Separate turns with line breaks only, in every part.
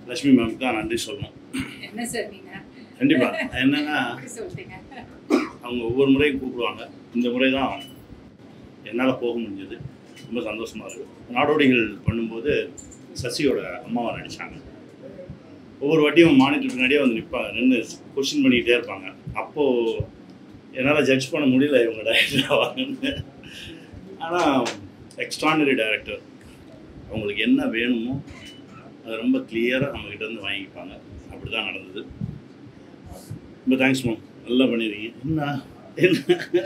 லட்சுமி மேம்க்கு தான் நன்றி சொல்லணும்
என்ன சார் நீங்க
கண்டிப்பா என்னன்னா
அப்படி சொல்லிட்டீங்க
அவங்க ஒவ்வொரு முறையும் கூப்பிடுவாங்க இந்த முறை தான் என்னால் போக முடிஞ்சது ரொம்ப சந்தோஷமா இருக்கு நாடோடிகள் பண்ணும்போது சசியோட அம்மாவை நடிச்சாங்க ஒவ்வொரு வாட்டியும் மானிட்டர் பின்னாடியே வந்து நிற்பாங்க நின்று கொஸ்டின் பண்ணிக்கிட்டே இருப்பாங்க அப்போது என்னால் ஜட்ஜ் பண்ண முடியல இவங்க டைரக்டர் வாங்கன்னு ஆனால் எக்ஸ்ட்ரானரி டைரக்டர் அவங்களுக்கு என்ன வேணுமோ அது ரொம்ப கிளியராக நம்மக்கிட்ட இருந்து வாங்கிப்பாங்க அப்படி தான் நடந்தது ரொம்ப தேங்க்ஸ் மேம் நல்லா பண்ணிருக்கீங்க என்ன என்ன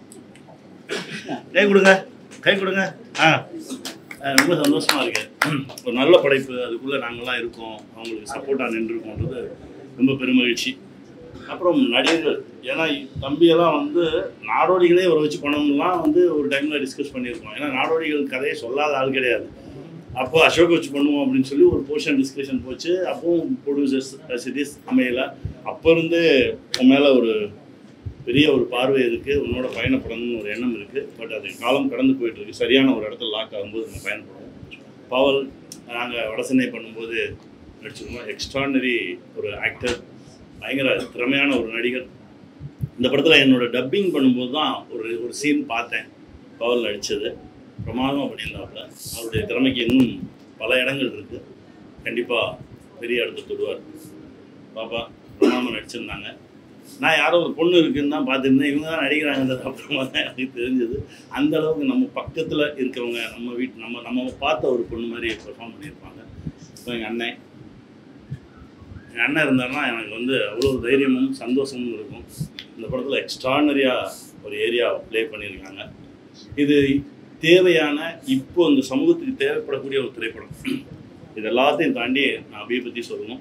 கை கொடுங்க கை கொடுங்க ஆ ஆ, ரொம்ப சந்தோஷமா இருக்கு ஒரு நல்ல படைப்பு அதுக்குள்ளே நாங்கள்லாம் இருக்கோம் அவங்களுக்கு சப்போர்ட்டாக நின்றுருக்கோன்றது ரொம்ப பெருமகிழ்ச்சி அப்புறம் நடிகர்கள் ஏன்னா தம்பியெல்லாம் வந்து நாடோடிகளே வர வச்சு பண்ணணும்லாம் வந்து ஒரு டைமில் டிஸ்கஸ் பண்ணியிருக்கோம் ஏன்னா நாடோடிகள் கதையை சொல்லாத ஆள் கிடையாது அப்போ அசோக் வச்சு பண்ணுவோம் அப்படின்னு சொல்லி ஒரு போர்ஷன் டிஸ்கஷன் போச்சு அப்பவும் ப்ரொடியூசர்ஸ் சிட்டிஸ் அமையல அப்போ இருந்து உன் மேலே ஒரு பெரிய ஒரு பார்வை இருக்குது உன்னோட பயணப்படணும்னு ஒரு எண்ணம் இருக்குது பட் அது காலம் கடந்து போயிட்டு இருக்கு சரியான ஒரு இடத்துல லாக் ஆகும்போது நம்ம பயணப்படுவோம் பவல் நாங்கள் வடசென்னை பண்ணும்போது நடிச்சிருக்கோம் எக்ஸ்ட்ரானரி ஒரு ஆக்டர் பயங்கர திறமையான ஒரு நடிகர் இந்த படத்தில் என்னோட டப்பிங் பண்ணும்போது தான் ஒரு ஒரு சீன் பார்த்தேன் பவல் நடித்தது பிரமாதமாக பண்ணியிருந்தாப்புல அவருடைய திறமைக்கு இன்னும் பல இடங்கள் இருக்குது கண்டிப்பாக பெரிய இடத்த தொடுவார் பாப்பா பிரமாதமாக நடிச்சிருந்தாங்க நான் யாரோ ஒரு பொண்ணு இருக்குன்னு தான் பார்த்துருந்தேன் இவங்க தான் நடிக்கிறாங்கன்றது அப்புறமா தான் எனக்கு தெரிஞ்சது அந்த அளவுக்கு நம்ம பக்கத்தில் இருக்கிறவங்க நம்ம வீட்டு நம்ம நம்ம பார்த்த ஒரு பொண்ணு மாதிரி பெர்ஃபார்ம் பண்ணியிருப்பாங்க இப்போ எங்கள் அண்ணன் எங்கள் அண்ணன் இருந்தாருன்னா எனக்கு வந்து அவ்வளோ தைரியமும் சந்தோஷமும் இருக்கும் இந்த படத்தில் எக்ஸ்ட்ரானரியாக ஒரு ஏரியா ப்ளே பண்ணியிருக்காங்க இது தேவையான இப்போ இந்த சமூகத்துக்கு தேவைப்படக்கூடிய ஒரு திரைப்படம் இது எல்லாத்தையும் தாண்டி நான் அபியை பற்றி சொல்லணும்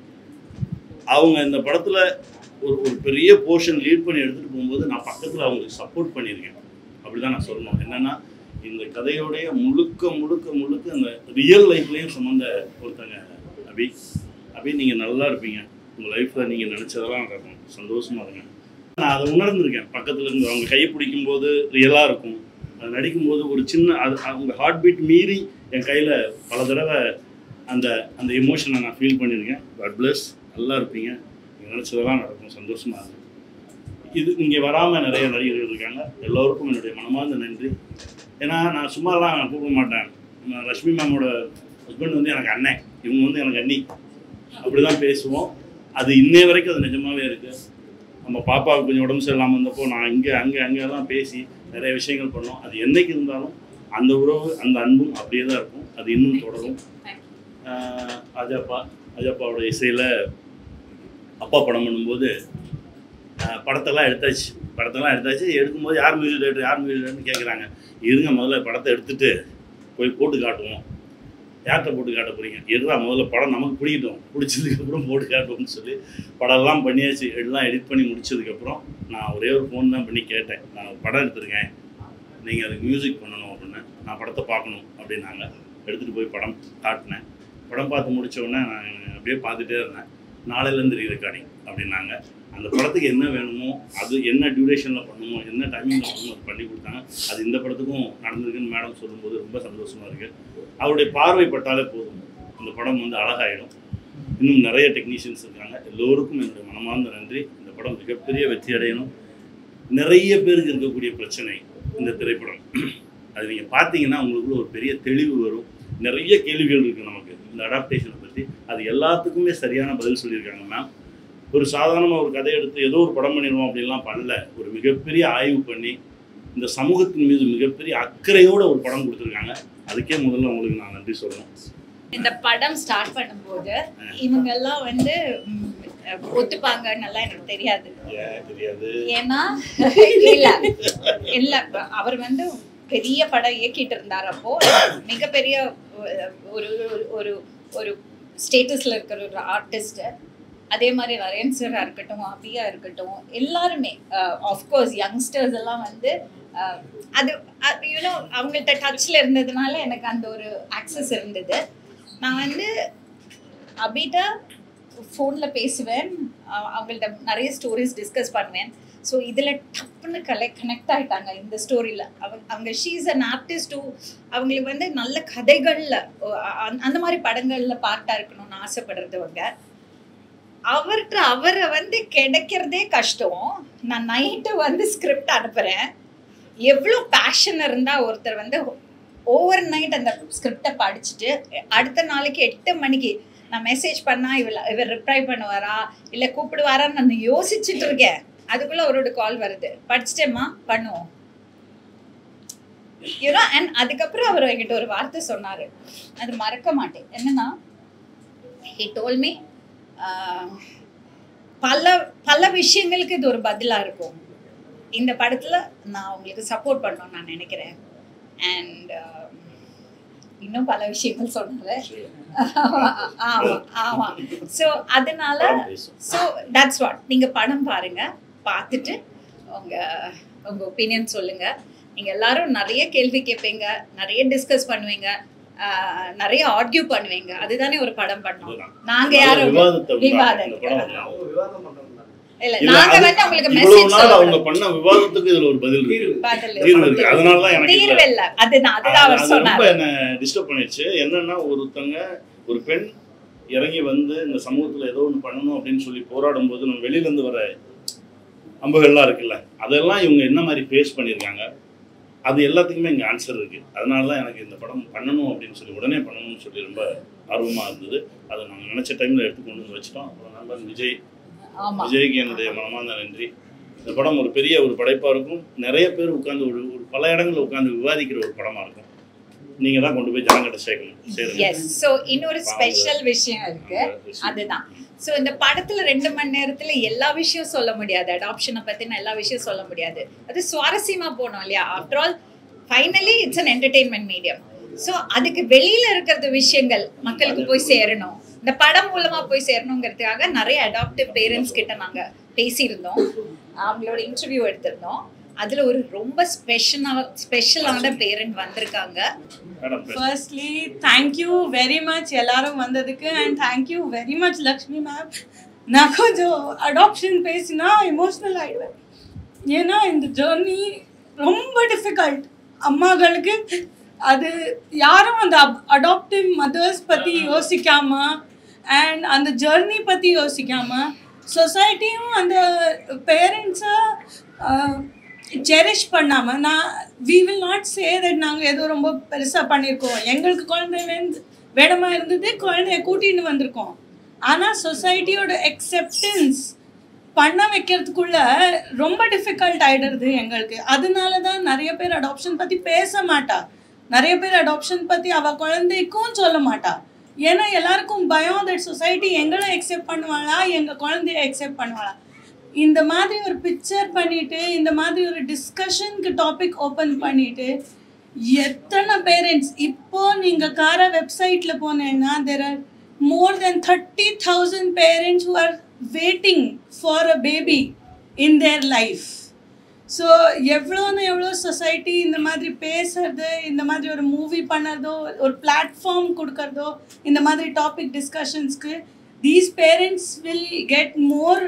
அவங்க இந்த படத்தில் ஒரு ஒரு பெரிய போர்ஷன் லீட் பண்ணி எடுத்துகிட்டு போகும்போது நான் பக்கத்தில் அவங்களுக்கு சப்போர்ட் பண்ணியிருக்கேன் அப்படி தான் நான் சொல்லணும் என்னென்னா இந்த கதையோடைய முழுக்க முழுக்க முழுக்க அந்த ரியல் லைஃப்லேயும் சம்மந்த ஒருத்தங்க அபி அபி நீங்கள் நல்லா இருப்பீங்க உங்கள் லைஃப்பில் நீங்கள் நினச்சதெல்லாம் நடக்கும் சந்தோஷமாக இருங்க நான் அதை உணர்ந்திருக்கேன் பக்கத்தில் இருந்து அவங்க கையை பிடிக்கும்போது ரியலாக இருக்கும் அது நடிக்கும்போது ஒரு சின்ன அது அவங்க ஹார்ட் பீட் மீறி என் கையில் பல தடவை அந்த அந்த எமோஷனை நான் ஃபீல் பண்ணியிருக்கேன் காட் பிளஸ் நல்லா இருப்பீங்க நீங்கள் நினச்சதெல்லாம் நடக்கும் சந்தோஷமாக இருக்கும் இது இங்கே வராமல் நிறைய நடிகர்கள் இருக்காங்க எல்லோருக்கும் என்னுடைய மனமார்ந்த நன்றி ஏன்னா நான் சும்மாலாம் கூப்பிட மாட்டேன் நம்ம லக்ஷ்மி மேமோட ஹஸ்பண்ட் வந்து எனக்கு அண்ணன் இவங்க வந்து எனக்கு அண்ணி அப்படி தான் பேசுவோம் அது இன்னைய வரைக்கும் அது நிஜமாவே இருக்குது நம்ம பாப்பாவுக்கு கொஞ்சம் உடம்பு சரியில்லாமல் இருந்தப்போ நான் இங்கே அங்கே அங்கெல்லாம் பேசி நிறைய விஷயங்கள் பண்ணோம் அது என்னைக்கு இருந்தாலும் அந்த உறவு அந்த அன்பும் அப்படியே தான் இருக்கும் அது இன்னும் தொடரும் ஆஹ் அஜப்பா அஜப்பாவோட இசையில் அப்பா படம் பண்ணும்போது ஆஹ் படத்தெல்லாம் எடுத்தாச்சு படத்தெல்லாம் எடுத்தாச்சு எடுக்கும்போது யார் மியூசிக் டைரக்டர் யார் மியூசிக் டைரக்டர்னு கேட்குறாங்க இருங்க முதல்ல படத்தை எடுத்துட்டு போய் போட்டு காட்டுவோம் யார்கிட்ட போட்டு காட்ட போகிறீங்க எதுதான் முதல்ல படம் நமக்கு பிடிக்கட்டும் பிடிச்சதுக்கப்புறம் போட்டு காட்டுவோம்னு சொல்லி படம்லாம் பண்ணியாச்சு எல்லாம் எடிட் பண்ணி முடிச்சதுக்கப்புறம் நான் ஒரே ஒரு ஃபோன் தான் பண்ணி கேட்டேன் நான் ஒரு படம் எடுத்திருக்கேன் நீங்கள் அதுக்கு மியூசிக் பண்ணணும் அப்படின்னு நான் படத்தை பார்க்கணும் அப்படின்னாங்க எடுத்துகிட்டு போய் படம் காட்டினேன் படம் பார்த்து முடிச்ச உடனே நான் அப்படியே பார்த்துட்டே இருந்தேன் நாளையிலேருந்து ரீ ரெக்கார்டிங் அப்படின்னாங்க அந்த படத்துக்கு என்ன வேணுமோ அது என்ன டியூரேஷனில் பண்ணணுமோ என்ன டைமிங்கில் பண்ணணுமோ அது பண்ணி கொடுத்தாங்க அது இந்த படத்துக்கும் நடந்திருக்குன்னு மேடம் சொல்லும்போது ரொம்ப சந்தோஷமாக இருக்குது அவருடைய பார்வை பட்டாலே போதும் இந்த படம் வந்து அழகாயிடும் இன்னும் நிறைய டெக்னீஷியன்ஸ் இருக்காங்க எல்லோருக்கும் என்னுடைய மனமார்ந்த நன்றி இந்த படம் மிகப்பெரிய வெற்றி அடையணும் நிறைய பேருக்கு இருக்கக்கூடிய பிரச்சனை இந்த திரைப்படம் அது நீங்கள் பார்த்தீங்கன்னா உங்களுக்குள்ள ஒரு பெரிய தெளிவு வரும் நிறைய கேள்விகள் இருக்குது நமக்கு இந்த அடாப்டேஷனை பற்றி அது எல்லாத்துக்குமே சரியான பதில் சொல்லியிருக்காங்க மேம் ஒரு சாதாரணமாக ஒரு கதை எடுத்து ஏதோ ஒரு படம் பண்ணிடுவோம் அப்படின்லாம் பண்ணல ஒரு மிகப்பெரிய ஆய்வு பண்ணி இந்த சமூகத்தின் மீது மிகப்பெரிய அக்கறையோட ஒரு படம் கொடுத்துருக்காங்க அதுக்கே முதல்ல உங்களுக்கு நான் நன்றி சொல்லணும்
இந்த படம் ஸ்டார்ட் பண்ணும்போது இவங்க எல்லாம் வந்து ம், ஒத்துப்பாங்கன்னெல்லாம் எனக்கு தெரியாது
ஏன் தெரியாது
ஏன்னா இல்ல இல்ல அவர் வந்து பெரிய படம் இயக்கிட்டு இருந்தார் அப்போ மிகப்பெரிய ஒரு ஒரு- ஒரு ஒரு ஸ்டேட்டஸ்ல இருக்கிற ஒரு ஆர்டிஸ்ட் அதே மாதிரி நரேன் சாரா இருக்கட்டும் அபியா இருக்கட்டும் எல்லாருமே ஆஃப்கோர்ஸ் யங்ஸ்டர்ஸ் எல்லாம் வந்து அஹ், அது யூனோ அவங்கள்ட்ட டச்ல இருந்ததுனால எனக்கு அந்த ஒரு ஆக்சஸ் இருந்தது நான் வந்து அபிட்ட ஃபோனில் பேசுவேன் அஹ் அவங்கள்ட்ட நிறைய ஸ்டோரிஸ் டிஸ்கஸ் பண்ணுவேன் ஸோ இதில் டப்புன்னு கலை கனெக்ட் ஆயிட்டாங்க இந்த ஸ்டோரியில் அவங்க அவங்க ஷீஸ் அன் ஆர்டிஸ்ட் அவங்களுக்கு வந்து நல்ல கதைகளில் அந்த மாதிரி படங்களில் பார்ட்டாக இருக்கணும்னு ஆசைப்படுறதவங்க அவர்கிட்ட அவரை வந்து கிடைக்கிறதே கஷ்டம் நான் நைட்டு வந்து ஸ்கிரிப்ட் அனுப்புகிறேன் எவ்வளோ பேஷன் இருந்தால் ஒருத்தர் வந்து ஓவர் நைட் அந்த ஸ்கிரிப்டை படிச்சுட்டு அடுத்த நாளைக்கு எட்டு மணிக்கு நான் மெசேஜ் பண்ணா இவள் இவர் ரிப்ளை பண்ணுவாரா இல்லை கூப்பிடுவாரான்னு நான் யோசிச்சுட்டு இருக்கேன் அதுக்குள்ள அவரோட கால் வருது படிச்சிட்டேம்மா பண்ணுவோம் யூனோ அண்ட் அதுக்கப்புறம் அவர் என்கிட்ட ஒரு வார்த்தை சொன்னாரு அது மறக்க மாட்டேன் என்னன்னா ஹி டோல் மீ பல பல விஷயங்களுக்கு இது ஒரு பதிலா இருக்கும் இந்த படத்துல நான் உங்களுக்கு சப்போர்ட் பண்ணணும்னு நான் நினைக்கிறேன் அண்ட் இன்னும் பல விஷயங்கள் சொன்னாரு ஆமா ஆமா ஸோ அதனால ஸோ தட்ஸ் வாட் நீங்க படம் பாருங்க பார்த்துட்டு உங்க உங்க ஒப்பீனியன் சொல்லுங்க நீங்க எல்லாரும் நிறைய கேள்வி கேட்பீங்க நிறைய டிஸ்கஸ் பண்ணுவீங்க ஆஹ், நிறைய ஆர்கியூ பண்ணுவீங்க அதுதானே ஒரு படம் பண்ணோம்
அதுதான்.
நாங்க யாரும்
விவாதத்தை
விவாதம்.
இந்த படம் வந்து
அவங்க விவாதம் பண்றாங்க
இல்ல
இல்ல,
நாங்க
அது
வந்து உங்களுக்கு
இவ்வளவு
மெசேஜ்
நாள் அவங்க
சொல்றோம்
பண்ண விவாதத்துக்கு இதுல ஒரு பதில் இருக்கு
பதில்
தீர்வு இருக்கு அதனால தான் எனக்கு
தீர்வு
இதுல-
இல்ல அதுதான் அதுதான் அவர்
அது ரொம்ப
சொன்னார்
என்ன டிஸ்டர்ப் பண்ணிடுச்சு என்னன்னா ஒருத்தங்க ஒரு பெண் இறங்கி வந்து இந்த சமூகத்துல ஏதோ ஒன்று பண்ணணும் அப்படின்னு சொல்லி போராடும் போது நம்ம வெளியில இருந்து வர அம்புகள்லாம் இருக்குல்ல அதெல்லாம் இவங்க என்ன மாதிரி ஃபேஸ் பண்ணியிருக்காங்க அது எல்லாத்துக்குமே இங்கே ஆன்சர் இருக்கு அதனால தான் எனக்கு இந்த படம் பண்ணணும் அப்படின்னு சொல்லி உடனே பண்ணணும்னு சொல்லி ரொம்ப ஆர்வமா இருந்தது அதை நாங்கள் நினைச்ச டைம்ல எடுத்து கொண்டு வந்து வச்சிட்டோம் அப்புறம் நண்பன் விஜய்
ஆமா
விஜய்க்கு என்னுடைய மனமார்ந்த நன்றி இந்த படம் ஒரு பெரிய ஒரு படைப்பா இருக்கும் நிறைய பேர் உட்கார்ந்து ஒரு ஒரு பல இடங்கள்ல உட்கார்ந்து விவாதிக்கிற ஒரு படமா இருக்கும் நீங்க தான் கொண்டு போய் ஜனங்கிட்ட சேர்க்கணும் சேருங்க
எஸ் சோ இன்னொரு ஸ்பெஷல் விஷயம் இருக்கு அதுதான் சோ இந்த படத்துல ரெண்டு மணி நேரத்துல எல்லா விஷயம் சொல்ல முடியாது அடாப்ஷனை பத்தின எல்லா விஷயம் சொல்ல முடியாது அது சுவாரஸ்யமா போனோம் இல்லையா after all finally it's an entertainment medium so அதுக்கு வெளியில இருக்கிறது விஷயங்கள் மக்களுக்கு போய் சேரணும் இந்த படம் மூலமா போய் சேரணுங்கிறதுக்காக நிறைய அடாப்டிவ் பேரண்ட்ஸ் கிட்ட நாங்க பேசியிருந்தோம் அவங்களோட இன்டர்வியூ எடுத்திருந்தோம் அதுல ஒரு ரொம்ப ஸ்பெஷலா ஸ்பெஷலான பேரண்ட் வந்திருக்காங்க
madam
firstly thank you very much எல்லாரும் வந்ததுக்கு and thank you very much Lakshmi ma'am நான் கொஞ்சம் அடாப்ஷன் பேசினா எமோஷ்னல் ஆயிடுவேன் ஏன்னா இந்த ஜேர்னி ரொம்ப டிஃபிகல்ட் அம்மாங்களுக்கு அது யாரும் அந்த அடாப்டிவ் மதர்ஸ் பற்றி யோசிக்காம அண்ட் அந்த ஜேர்னி பற்றி யோசிக்காம சொசைட்டியும் அந்த பேரண்ட்ஸை செரிஷ் பண்ணாமல் நான் we will not say that நாங்கள் ஏதோ ரொம்ப பெருசாக பண்ணியிருக்கோம் எங்களுக்கு குழந்தை வேந்து வேடமா இருந்தது குழந்தைய கூட்டின்னு வந்திருக்கோம் ஆனால் சொசைட்டியோட அக்செப்டன்ஸ் பண்ண வைக்கிறதுக்குள்ள ரொம்ப டிஃபிகல்ட் ஆயிடுறது எங்களுக்கு அதனால தான் நிறைய பேர் அடாப்ஷன் பற்றி பேச மாட்டா நிறைய பேர் அடாப்ஷன் பற்றி அவள் குழந்தைக்கும் சொல்ல மாட்டா ஏன்னா எல்லாருக்கும் பயம் தட் சொசைட்டி எங்களை அக்செப்ட் பண்ணுவாளா எங்கள் குழந்தைய அக்செப்ட் பண்ணுவாளா இந்த மாதிரி ஒரு பிக்சர் பண்ணிட்டு இந்த மாதிரி ஒரு டிஸ்கஷனுக்கு டாபிக் ஓப்பன் பண்ணிட்டு எத்தனை பேரண்ட்ஸ் இப்போ நீங்க காரா வெப்சைட்ல போனேன்னா there are more than thirty thousand parents who are waiting for a baby in their life so எவ்வளோன்னு எவ்வளோ சொசைட்டி இந்த மாதிரி பேசுறது இந்த மாதிரி ஒரு மூவி பண்ணுறதோ ஒரு பிளாட்ஃபார்ம் கொடுக்கறதோ இந்த மாதிரி டாபிக் டிஸ்கஷன்ஸ்க்கு these parents will get more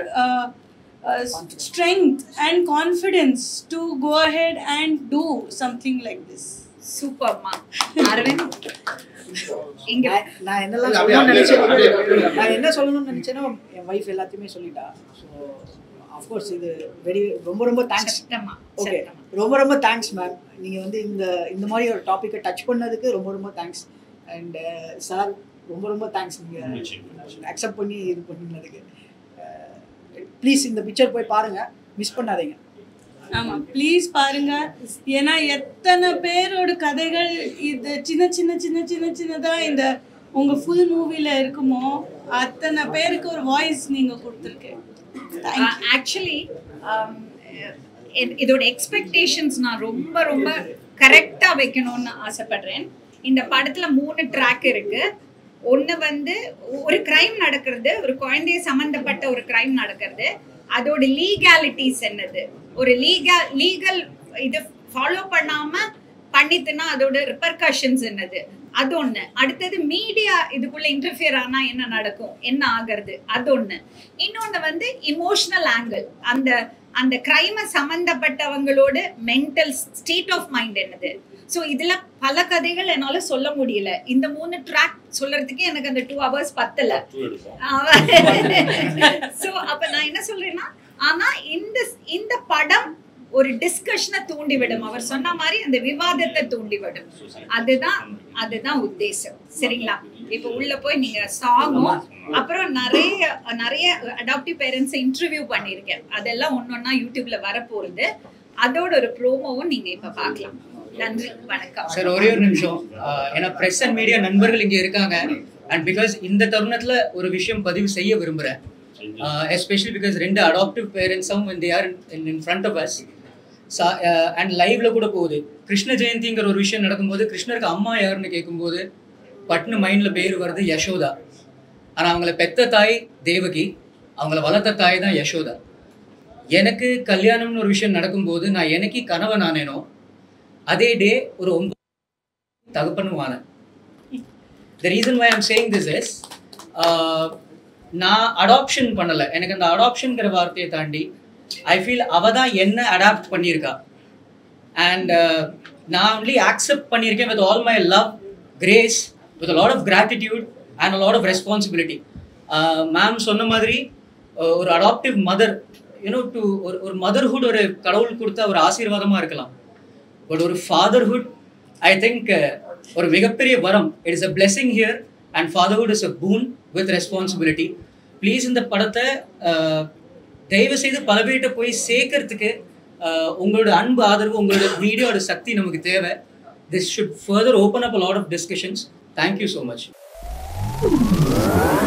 strength and confidence to go ahead and do something like this.
சூப்பர்மா அரவிந்த் இங்க
நான் நான் என்னெல்லாம்
இல்ல, அப்படியே,
சொல்லணும்னு நினைச்சேன்
அப்படியே, அப்படியே.
நான் என்ன சொல்லணும்னு நினைச்சேனோ என் ஒய்ஃப் எல்லாத்தையுமே சொல்லிட்டா ஸோ அஃப்கோர்ஸ் இது வெரி ரொம்ப ரொம்ப தேங்க்ஸ்
சத்தமா
ஓகே
சத்தமா
ரொம்ப ரொம்ப தேங்க்ஸ் மேம் நீங்கள் வந்து இந்த இந்த மாதிரி ஒரு டாப்பிக்கை டச் பண்ணதுக்கு ரொம்ப ரொம்ப தேங்க்ஸ் அண்ட் சார் ரொம்ப ரொம்ப தேங்க்ஸ் நீங்கள் அக்செப்ட் பண்ணி இது பண்ணினதுக்கு ப்ளீஸ் இந்த பிக்சர் போய் பாருங்கள் மிஸ் பண்ணாதீங்க
ஆமா ப்ளீஸ் பாருங்க ஏன்னா எத்தனை பேரோட கதைகள் இது சின்ன சின்ன சின்ன சின்ன சின்னதா இந்த உங்க ஃபுல் மூவில இருக்குமோ அத்தனை பேருக்கு ஒரு வாய்ஸ் நீங்க கொடுத்துருக்கேன் தேங்க்யூ
ஆக்சுவலி இதோட எக்ஸ்பெக்டேஷன்ஸ் நான் ரொம்ப ரொம்ப கரெக்டா வைக்கணும்னு ஆசைப்படுறேன் இந்த படத்துல மூணு ட்ராக் இருக்கு ஒண்ணு வந்து ஒரு கிரைம் நடக்கிறது ஒரு குழந்தைய சம்பந்தப்பட்ட ஒரு கிரைம் நடக்கிறது அதோட லீகாலிட்டிஸ் என்னது ஒரு லீகல் லீகல் இது ஃபாலோ பண்ணாம பண்ணிட்டுனா அதோட ரிப்பர்கஷன்ஸ் என்னது அது ஒண்ணு அடுத்தது மீடியா இதுக்குள்ள இன்டர்ஃபியர் ஆனா என்ன நடக்கும் என்ன ஆகிறது அது ஒண்ணு இன்னொன்னு வந்து இமோஷனல் ஆங்கிள் அந்த அந்த கிரைம சம்பந்தப்பட்டவங்களோட மென்டல் ஸ்டேட் ஆஃப் மைண்ட் என்னது ஸோ இதுல பல கதைகள் என்னால சொல்ல முடியல இந்த மூணு ட்ராக் சொல்றதுக்கு எனக்கு அந்த டூ ஹவர்ஸ் பத்தல
டூ எடுப்போம்
சோ அப்ப நான் என்ன சொல்றேன்னா ஆனா இந்த இந்த படம் ஒரு டிஸ்கஷனை தூண்டிவிடும் அவர் சொன்ன மாதிரி அந்த விவாதத்தை தூண்டிவிடும் அதுதான் அதுதான் உத்தேசம் சரிங்களா இப்ப உள்ள போய் நீங்க சாங்கும் அப்புறம் நிறைய நிறைய அடாப்டிவ் பேரண்ட்ஸ் இன்டர்வியூ பண்ணிருக்கேன் அதெல்லாம் ஒன்னொன்னா யூடியூப்ல வரப்போகுது அதோட ஒரு ப்ரோமோவும் நீங்க இப்ப பார்க்கலாம் நன்றி வணக்கம்
சார் ஒரே ஒரு நிமிஷம் ஆஹ் ஏன்னா பிரஸ் அண்ட் மீடியா நண்பர்கள் இங்க இருக்காங்க அண்ட் பிகாஸ் இந்த தருணத்துல ஒரு விஷயம் பதிவு செய்ய விரும்புறேன் எஸ்பெஷலி பிகாஸ் ரெண்டு அடாப்டிவ் பேரண்ட்ஸும் they are in front of us and லைவ்ல கூட போகுது கிருஷ்ண ஜெயந்திங்கிற ஒரு விஷயம் நடக்கும்போது கிருஷ்ணருக்கு அம்மா யாருன்னு கேட்கும்போது பட்னு மைண்ட்ல பேர் வருது யசோதா ஆனா அவங்கள பெத்த தாய் தேவகி அவங்கள வளர்த்த தாய் தான் யசோதா எனக்கு கல்யாணம்னு ஒரு விஷயம் நடக்கும்போது நான் எனக்கு கனவை நானேனோ அதே டே ஒரு ஒன்பது தகப்பனும் ஆனேன் the reason why I'm saying this is நான் அடாப்ஷன் பண்ணல எனக்கு அந்த அடாப்ஷன்ங்கிற வார்த்தையை தாண்டி ஐ ஃபீல் அவ தான் என்ன அடாப்ட் பண்ணியிருக்கா அண்ட் நான் ஒன்லி ஆக்செப்ட் பண்ணியிருக்கேன் with all my love grace with lot of gratitude and lot of responsibility ma'am சொன்ன மாதிரி uh, ஒரு அடாப்டிவ் மதர் யூனோ டு ஒரு ஒரு மதர்ஹுட் ஒரு கடவுள் கொடுத்த ஒரு ஆசீர்வாதமாக இருக்கலாம் பட் ஒரு ஃபாதர்ஹுட் ஐ திங்க் ஒரு மிகப்பெரிய வரம் it is a blessing here and fatherhood is a boon with responsibility please இந்த படத்தை uh, தயவு செய்து பல பேர்கிட்ட போய் சேர்க்கறதுக்கு uh, உங்களோட அன்பு ஆதரவு உங்களோட மீடியாவோட சக்தி நமக்கு தேவை this should further open up a lot of discussions thank you so much